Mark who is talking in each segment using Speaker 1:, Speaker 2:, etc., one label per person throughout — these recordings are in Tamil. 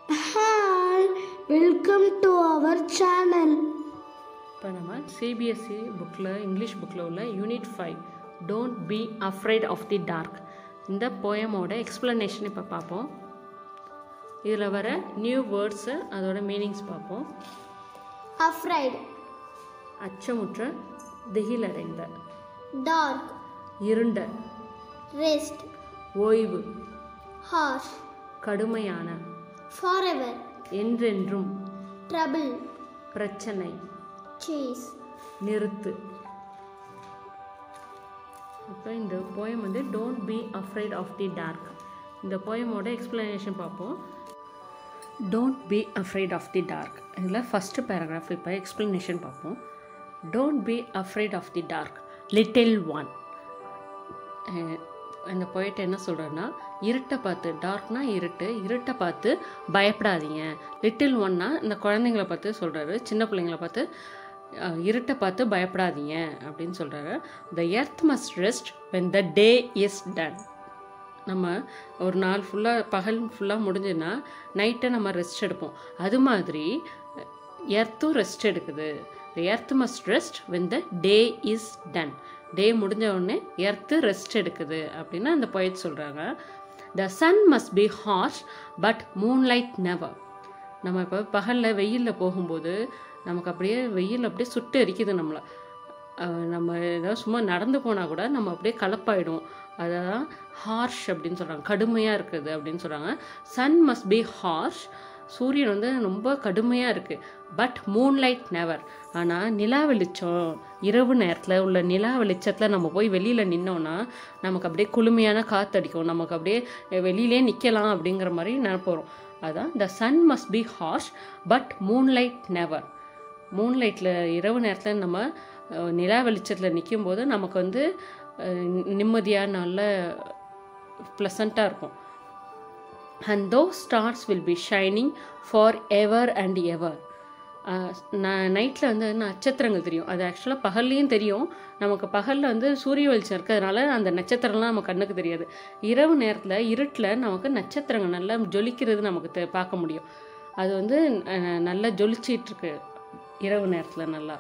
Speaker 1: Hi, welcome to our channel.
Speaker 2: இப்போ நம்ம சிபிஎஸ்சி புக்கில் இங்கிலீஷ் புக்கில் உள்ள unit five don't be afraid of the dark இந்த போயமோட எக்ஸ்ப்ளனேஷன் இப்போ பார்ப்போம் இதில் வர நியூ வேர்ட்ஸு அதோட மீனிங்ஸ் பார்ப்போம்
Speaker 1: Afraid,
Speaker 2: அச்சமுற்ற திகிலடைந்த
Speaker 1: dark,
Speaker 2: இருண்ட
Speaker 1: rest,
Speaker 2: ஓய்வு
Speaker 1: harsh,
Speaker 2: கடுமையான
Speaker 1: forever,
Speaker 2: என்றென்றும்
Speaker 1: trouble,
Speaker 2: பிரச்சனை
Speaker 1: chase.
Speaker 2: நிறுத்து இப்போ இந்த போயம் வந்து don't be afraid of the dark இந்த போயமோட எக்ஸ்ப்ளனேஷன் பார்ப்போம் don't be afraid of the dark இதில் ஃபஸ்ட்டு பேராகிராஃப் இப்போ எக்ஸ்ப்ளனேஷன் பார்ப்போம் don't be afraid of the dark little one இந்த போயிட்டு என்ன சொல்கிறேன்னா இருட்டை பார்த்து டார்க்னா இருட்டு இருட்டை பார்த்து பயப்படாதீங்க லிட்டில் ஒன்னா இந்த குழந்தைங்கள பார்த்து சொல்கிறாரு சின்ன பிள்ளைங்கள பார்த்து அஹ், இருட்டை பார்த்து பயப்படாதீங்க அப்படின்னு சொல்கிறாரு the earth must rest when the day is done நம்ம ஒரு நாள் ஃபுல்லாக பகல் ஃபுல்லாக முடிஞ்சுன்னா நைட்டை நம்ம ரெஸ்ட் எடுப்போம் அது மாதிரி எர்த்தும் ரெஸ்ட் எடுக்குது the earth must rest when the day is done day முடிஞ்ச உடனே எர்த்து ரெஸ்ட் எடுக்குது அப்படின்னு அந்த poet சொல்கிறாங்க the sun must be harsh but moonlight never நம்ம இப்போ பகலில் வெயிலில் போகும்போது நமக்கு அப்படியே வெயில் அப்படியே சுட்டு எரிக்குது நம்மளை அஹ் நம்ம ஏதாவது சும்மா நடந்து போனால் கூட நம்ம அப்படியே கலப்பாயிடும் அதான் ஹார்ஷ் அப்படின்னு சொல்கிறாங்க கடுமையாக இருக்குது அப்படின்னு சொல்கிறாங்க சன் மஸ்ட் பி ஹார்ஷ் சூரியன் வந்து ரொம்ப கடுமையாக இருக்குது பட் மூன்லைட் நெவர் ஆனால் நிலா வெளிச்சம் இரவு நேரத்தில் உள்ள நிலா வெளிச்சத்தில் நம்ம போய் வெளியில் நின்னோன்னா நமக்கு அப்படியே குளுமையான காற்றடிக்கும் நமக்கு அப்படியே வெளியிலே நிற்கலாம் அப்படிங்கிற மாதிரி நினைப்போம் அதான் the sun must be harsh but moonlight never மூன்லைட்டில் இரவு நேரத்தில் நம்ம அஹ், நிலா வெளிச்சத்தில் நிற்கும்போது நமக்கு வந்து நிம்மதியாக நல்ல ப்ளசண்ட்டாக இருக்கும் and those stars will be shining forever and ever நான் நைட்டில் வந்து நட்சத்திரங்கள் தெரியும் அது ஆக்சுவலாக பகல்லையும் தெரியும் நமக்கு பகலில் வந்து சூரிய வெளிச்சம் இருக்கிறதுனால அந்த நட்சத்திரம்லாம் நம்ம கண்ணுக்கு தெரியாது இரவு நேரத்தில் இருட்டில் நமக்கு நட்சத்திரங்கள் நல்லா ஜொலிக்கிறது நமக்கு தெ- பார்க்க முடியும் அது வந்து அஹ், நல்லா ஜொலிச்சிட்டு இருக்கு இரவு நேரத்தில் நல்லா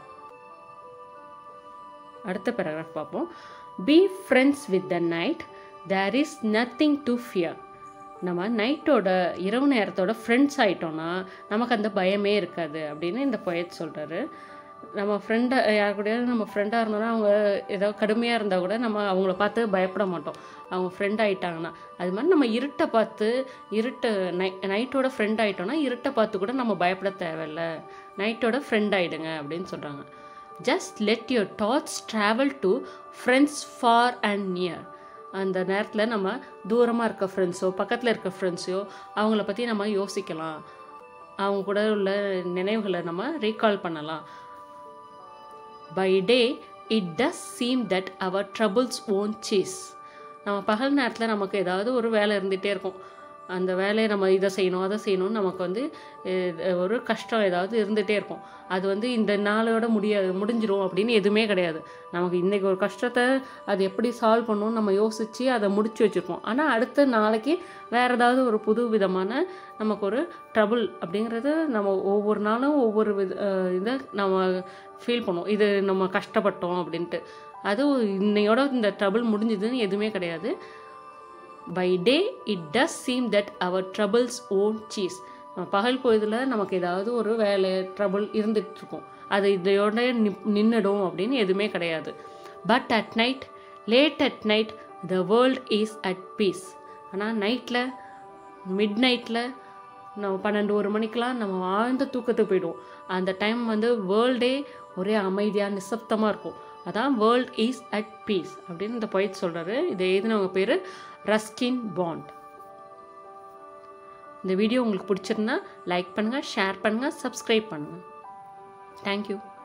Speaker 2: அடுத்த பேராகிராஃப் பார்ப்போம் be friends with the night there is nothing to fear நம்ம நைட்டோட இரவு நேரத்தோட ஃப்ரெண்ட்ஸ் ஆயிட்டோம்னா நமக்கு அந்த பயமே இருக்காது அப்படின்னு இந்த poet சொல்கிறாரு நம்ம ஃப்ரெண்டாக யார் கூடயாவது நம்ம ஃப்ரெண்டாக இருந்தோம்னா அவங்க ஏதோ கடுமையாக இருந்தால் கூட நம்ம அவங்கள பார்த்து பயப்பட மாட்டோம் அவங்க ஃப்ரெண்ட் ஆயிட்டாங்கன்னா அது மாதிரி நம்ம இருட்டை பார்த்து இருட்டு நை நைட்டோட ஃப்ரெண்ட் ஆயிட்டோம்னா இருட்டை பார்த்து கூட நம்ம பயப்பட தேவையில்ல நைட்டோட ஃப்ரெண்ட் ஆயிடுங்க அப்படின்னு சொல்கிறாங்க just let your thoughts travel to friends far and near அந்த நேரத்தில் நம்ம தூரமாக இருக்க ஃப்ரெண்ட்ஸோ பக்கத்தில் இருக்க ஃப்ரெண்ட்ஸோ அவங்கள பற்றி நம்ம யோசிக்கலாம் அவங்க கூட உள்ள நினைவுகளை நம்ம ரீகால் பண்ணலாம் by day it does seem that our troubles won't cease நம்ம பகல் நேரத்தில் நமக்கு ஏதாவது ஒரு வேலை இருந்துகிட்டே இருக்கும் அந்த வேலையை நம்ம இதை செய்யணும் அதை செய்யணும்னு நமக்கு வந்து அஹ், ஒரு கஷ்டம் ஏதாவது இருந்துகிட்டே இருக்கும் அது வந்து இந்த நாளோட முடியாது முடிஞ்சிரும் அப்படின்னு எதுவுமே கிடையாது நமக்கு இன்றைக்கி ஒரு கஷ்டத்தை அது எப்படி சால்வ் பண்ணணும்னு நம்ம யோசித்து அதை முடிச்சு வச்சுருப்போம் ஆனால் அடுத்த நாளைக்கு வேறு ஏதாவது ஒரு புது விதமான நமக்கு ஒரு ட்ரபுள் அப்படிங்கிறது நம்ம ஒவ்வொரு நாளும் ஒவ்வொரு வித அஹ், இதை நம்ம ஃபீல் பண்ணுவோம் இது நம்ம கஷ்டப்பட்டோம் அப்படின்ட்டு அது இன்னையோட இந்த ட்ரபிள் முடிஞ்சுதுன்னு எதுவுமே கிடையாது by day it does seem that our troubles won't cease பகல் பொழுதில் நமக்கு ஏதாவது ஒரு வேலை ட்ரபிள் இருந்துட்டு இருக்கும் அது இதையோட நின்றுடும் அப்படின்னு எதுவுமே கிடையாது but at night late at night the world is at peace ஆனால் நைட்டில் மிட் நைட்டில் நம்ம பன்னெண்டு ஒரு மணிக்கெலாம் நம்ம ஆழ்ந்த தூக்கத்துக்கு போயிடுவோம் அந்த டைம் வந்து வேர்ல்டே ஒரே அமைதியாக நிசப்தமாக இருக்கும் அதான் வேர்ல்ட் இஸ் அட் பீஸ் அப்படின்னு இந்த poet சொல்கிறாரு இதை எழுதினவங்க பேர் ரஸ்கின் பாண்ட் இந்த வீடியோ உங்களுக்கு பிடிச்சிருந்தா லைக் பண்ணுங்கள் ஷேர் பண்ணுங்கள் சப்ஸ்கிரைப் பண்ணுங்கள் தேங்க்யூ